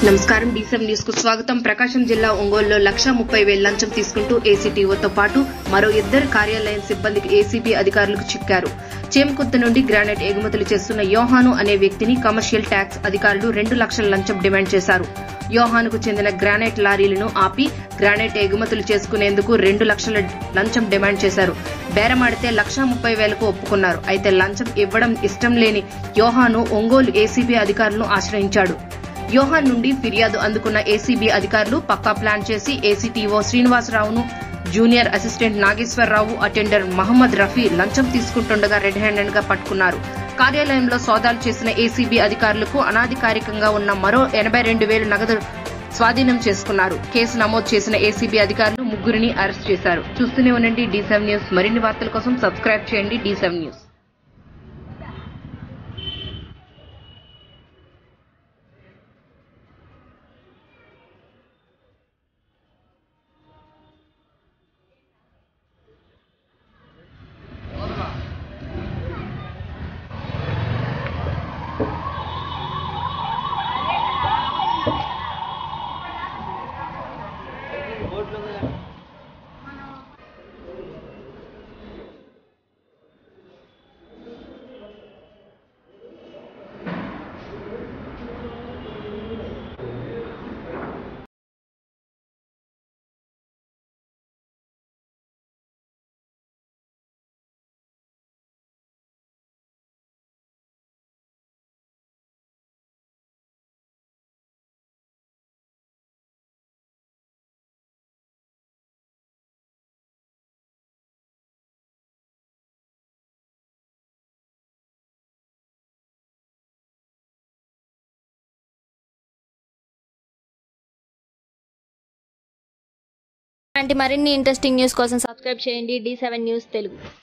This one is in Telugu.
నమస్కారం డీసెం న్యూస్ కు స్వాగతం ప్రకాశం జిల్లా ఒంగోలులో లక్ష ముప్పై వేల లంచం తీసుకుంటూ ఏసీటీఓతో పాటు మరో ఇద్దరు కార్యాలయం సిబ్బందికి ఏసీబీ అధికారులకు చిక్కారు చేమకుర్తి నుండి గ్రానైట్ ఎగుమతులు చేస్తున్న యోహాను అనే వ్యక్తిని కమర్షియల్ ట్యాక్స్ అధికారులు రెండు లక్షల లంచం డిమాండ్ చేశారు యోహానుకు చెందిన గ్రానైట్ లారీలను ఆపి గ్రానైట్ ఎగుమతులు చేసుకునేందుకు రెండు లక్షల లంచం డిమాండ్ చేశారు బేరమాడితే లక్ష ముప్పై వేలకు ఒప్పుకున్నారు అయితే లంచం ఇవ్వడం ఇష్టం లేని యోహాను ఒంగోలు ఏసీబీ అధికారులను ఆశ్రయించాడు యోహాన్ నుండి ఫిర్యాదు అందుకున్న ఏసీబీ అధికారులు పక్కా ప్లాన్ చేసి ఏసీటీఓ శ్రీనివాసరావును junior assistant Nageswara Rao attender Mohammed Rafi లంచం తీసుకుంటుండగా రెడ్ హ్యాండెడ్ గా పట్టుకున్నారు కార్యాలయంలో సోదాలు చేసిన ఏసీబీ అధికారులకు అనాధికారికంగా ఉన్న మరో ఎనభై రెండు వేలు నగదు స్వాధీనం చేసుకున్నారు కేసు నమోదు చేసిన ఏసీబీ అధికారులు ముగ్గురిని అరెస్ట్ చేశారు చూస్తూనే ఉండండి డీ సెవెన్ న్యూస్ మరిన్ని వార్తల కోసం సబ్స్క్రైబ్ చేయండి డీ సెవెన్ న్యూస్ ఇలాంటి మరిన్ని ఇంట్రెస్టింగ్ న్యూస్ కోసం సబ్స్క్రైబ్ చేయండి డి సెవెన్ న్యూస్ తెలుగు